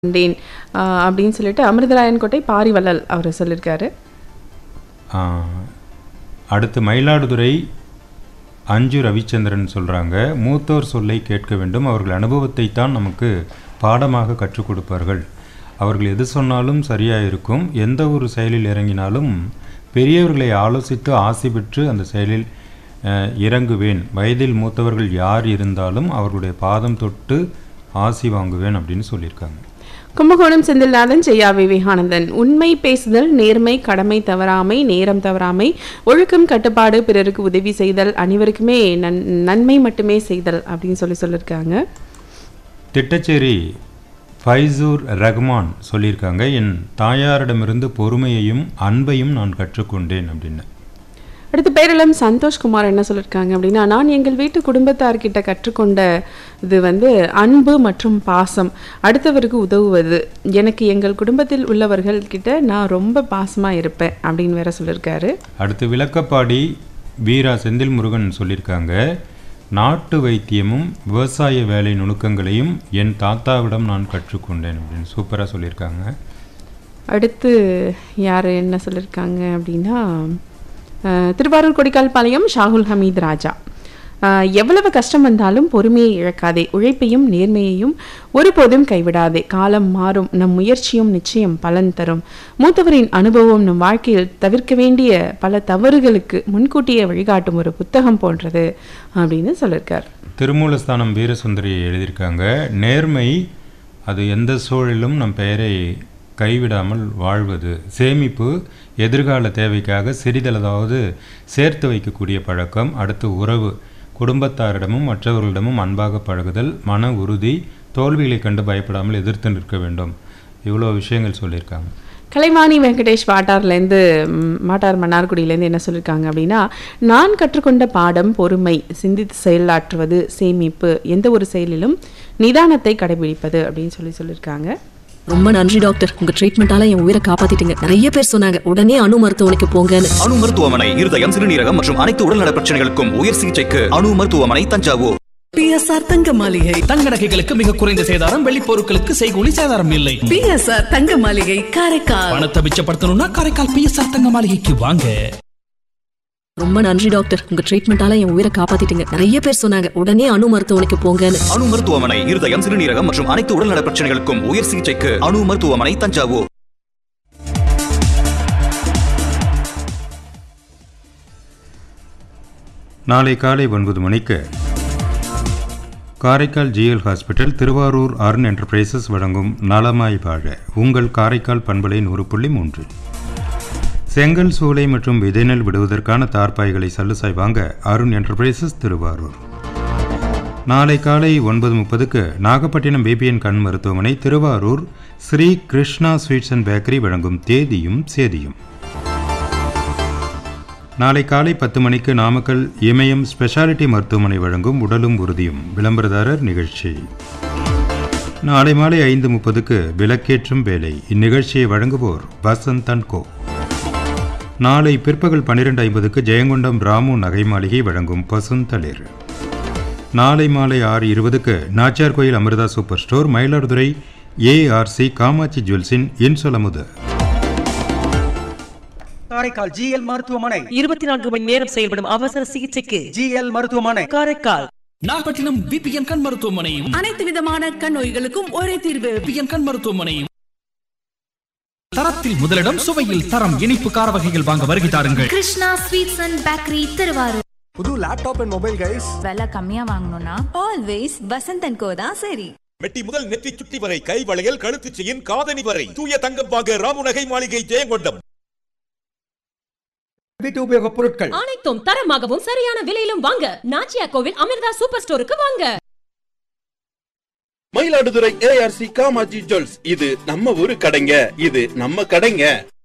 கொண்டேன் ஆஹ் அப்படின்னு சொல்லிட்டு அமிர்தராயன் கோட்டை பாரிவள்ளல் அவர் சொல்லியிருக்காரு ஆ, அடுத்து மயிலாடுதுறை அஞ்சு ரவிச்சந்திரன் சொல்கிறாங்க மூத்தோர் சொல்லை கேட்க வேண்டும் அவர்கள் அனுபவத்தை தான் நமக்கு பாடமாக கற்றுக் கொடுப்பார்கள் அவர்கள் எது சொன்னாலும் சரியாக இருக்கும் எந்த ஒரு செயலில் இறங்கினாலும் பெரியவர்களை ஆலோசித்து ஆசை பெற்று அந்த செயலில் அஹ், இறங்குவேன் வயதில் மூத்தவர்கள் யார் இருந்தாலும் அவர்களுடைய பாதம் தொட்டு ஆசி வாங்குவேன் அப்படின்னு சொல்லியிருக்காங்க கும்பகோணம் செந்தில்நாதன் ஜெயா விவேகானந்தன் உண்மை பேசுதல் நேர்மை கடமை தவறாமை நேரம் தவறாமை ஒழுக்கம் கட்டுப்பாடு பிறருக்கு உதவி செய்தல் அனைவருக்குமே நன் நன்மை மட்டுமே செய்தல் அப்படின்னு சொல்லி சொல்லியிருக்காங்க திட்டச்சேரி ஃபைசூர் ரஹ்மான் சொல்லியிருக்காங்க என் தாயாரிடமிருந்து பொறுமையையும் அன்பையும் நான் கற்றுக்கொண்டேன் அப்படின்னு அடுத்து பேரளம் சந்தோஷ்குமார் என்ன சொல்லியிருக்காங்க அப்படின்னா நான் எங்கள் வீட்டு குடும்பத்தார்கிட்ட கற்றுக்கொண்ட இது வந்து அன்பு மற்றும் பாசம் அடுத்தவருக்கு உதவுவது எனக்கு எங்கள் குடும்பத்தில் உள்ளவர்கள் கிட்ட நான் ரொம்ப பாசமாக இருப்பேன் அப்படின்னு வேற சொல்லியிருக்காரு அடுத்து விளக்கப்பாடி வீரா செந்தில் முருகன் சொல்லியிருக்காங்க நாட்டு வைத்தியமும் விவசாய வேலை நுணுக்கங்களையும் என் தாத்தாவிடம் நான் கற்றுக்கொண்டேன் அப்படின்னு சூப்பராக சொல்லியிருக்காங்க அடுத்து யார் என்ன சொல்லியிருக்காங்க அப்படின்னா அஹ், திருவாரூர் கொடிக்கால் பாளையம் ஷாகுல் ஹமீத் ராஜா அஹ், எவ்வளவு கஷ்டம் வந்தாலும் பொறுமையை இழக்காதே உழைப்பையும் நேர்மையையும் ஒருபோதும் கைவிடாதே காலம் மாறும் நம் முயற்சியும் நிச்சயம் பலன் தரும் மூத்தவரின் அனுபவம் நம் வாழ்க்கையில் தவிர்க்க வேண்டிய பல தவறுகளுக்கு முன்கூட்டியே வழிகாட்டும் ஒரு புத்தகம் போன்றது அப்படின்னு சொல்லியிருக்கார் திருமூலஸ்தானம் வீரசுந்தரி எழுதியிருக்காங்க நேர்மை அது எந்த சூழலிலும் நம் பெயரை கைவிடாமல் வாழ்வது சேமிப்பு எதிர்கால தேவைக்காக சிறிதளதாவது சேர்த்து வைக்கக்கூடிய பழக்கம் அடுத்து உறவு குடும்பத்தாரிடமும் மற்றவர்களிடமும் அன்பாக பழகுதல் மன உறுதி தோல்விகளை கண்டு பயப்படாமல் எதிர்த்து நிற்க வேண்டும் இவ்வளோ விஷயங்கள் சொல்லியிருக்காங்க கலைவாணி வெங்கடேஷ் வாட்டார்லேருந்து ம், வாட்டார் மன்னார்குடியிலேருந்து என்ன சொல்லியிருக்காங்க அப்படின்னா நான் கற்றுக்கொண்ட பாடம் பொறுமை சிந்தித்து செயலாற்றுவது சேமிப்பு எந்த ஒரு செயலிலும் நிதானத்தை கடைபிடிப்பது அப்படின்னு சொல்லி சொல்லியிருக்காங்க ரொம்ப நன்றி டாக்டர் உங்க ட்ரீட்மெண்டால என் உயிரை காப்பாத்திட்டீங்க நிறைய பேர் சொன்னாங்க உடனே அணு மருத்துவமனைக்கு போங்கன்னு அணு மருத்துவமனை இருதயம் சிறுநீரகம் மற்றும் அனைத்து உடல்நல பிரச்சனைகளுக்கும் உயர் சிகிச்சைக்கு அணு மருத்துவமனை தஞ்சாவூர் பிஎஸ்ஆர் தங்க மாளிகை தங்க நகைகளுக்கு மிக குறைந்த சேதாரம் வெள்ளி பொருட்களுக்கு செய்கூலி சேதாரம் இல்லை பிஎஸ்ஆர் தங்க மாளிகை காரைக்கால் பணத்தை மிச்சப்படுத்தணும்னா காரைக்கால் பிஎஸ்ஆர் தங்க மாளிகைக்கு வாங்க ரொம்ப நன்றி டாக்டர் உங்க ட்ரீட்மெண்டால என் உயிரை காப்பாத்திட்டீங்க நிறைய பேர் சொன்னாங்க உடனே அணு மருத்துவமனைக்கு போங்கன்னு அணு மருத்துவமனை இருதயம் சிறுநீரகம் மற்றும் அனைத்து உடல்நல பிரச்சனைகளுக்கும் உயர் சிகிச்சைக்கு அணு மருத்துவமனை தஞ்சாவூர் நாளை காலை ஒன்பது மணிக்கு Karaikal GL hospital Tiruvarur Arun enterprises வழங்கும் நலமாய் வாழ உங்கள் காரைக்கால் பண்பலை நூறு புள்ளி மூன்று செங்கல் சூளை மற்றும் விதைநெல் விடுவதற்கான தார்பாய்களை சல்லுசாய் வாங்க அருண் என்டர்பிரைசஸ் திருவாரூர் நாளை காலை ஒன்பது முப்பதுக்கு நாகப்பட்டினம் பிபிஎன் கண் மருத்துவமனை Tiruvarur Sri Krishna sweets and bakery வழங்கும் தேதியும் சேதியும் நாளை காலை பத்து மணிக்கு நாமக்கல் இமயம் ஸ்பெஷாலிட்டி மருத்துவமனை வழங்கும் உடலும் உறுதியும் விளம்பரதாரர் நிகழ்ச்சி நாளை மாலை ஐந்து முப்பதுக்கு விளக்கேற்றும் வேலை இந்நிகழ்ச்சியை வழங்குவோர் வசந்த் அண்ட் கோ நாளை பிற்பகல் பன்னிரெண்டு ஐம்பதுக்கு ஜெயங்கொண்டம் ராமு நகை மாளிகை வழங்கும் பசுந்தளிர் நாளை மாலை ஆறு இருபதுக்கு Nachiyar Koil Amritha super store Mayiladuthurai ARC Kamakshi ஜுவல்ஸின் இன்சொலமுது காரைக்கால் ஜிஎல் மருத்துவமனை இருபத்தி நான்கு மணி நேரம் செயல்படும் அவசர சிகிச்சைக்கு ஜிஎல் மருத்துவமனை காரைக்கால் நாகப்பட்டினம் பிபிஎன் கண் மருத்துவமனையும் அனைத்து விதமான கண் நோய்களுக்கும் ஒரே தீர்வு பிபிஎன் கண் மருத்துவமனையும் தரத்தில் முதலிடம் சுவையில் தரம் இனிப்பு கார வகைகள் வாங்க வருகை தாருங்கள் Krishna sweets and bakery Tiruvarur புது லேப்டாப் அண்ட் மொபைல் கைஸ் விலை கம்மியா வாங்கணும்னா ஆல்வேஸ் வசந்த் அண்ட் கோ தான் சரி மெட்டி முதல் நெற்றி சுட்டி வரை கை வளையல் கழுத்து செயின் காதணி வரை தூய தங்கம் வாங்க ராமுநகை மாளிகை ஜெயங்கொண்டம் வீட்டு உபயோக பொருட்கள் அனைத்தும் தரமாகவும் சரியான விலையிலும் வாங்க நாச்சியா கோவில் அமிர்தா சூப்பர் ஸ்டோருக்கு வாங்க மயிலாடுதுறை ஏஆர்சி காமாஜி ஜுவல்ஸ் இது நம்ம ஊரு கடைங்க இது நம்ம கடைங்க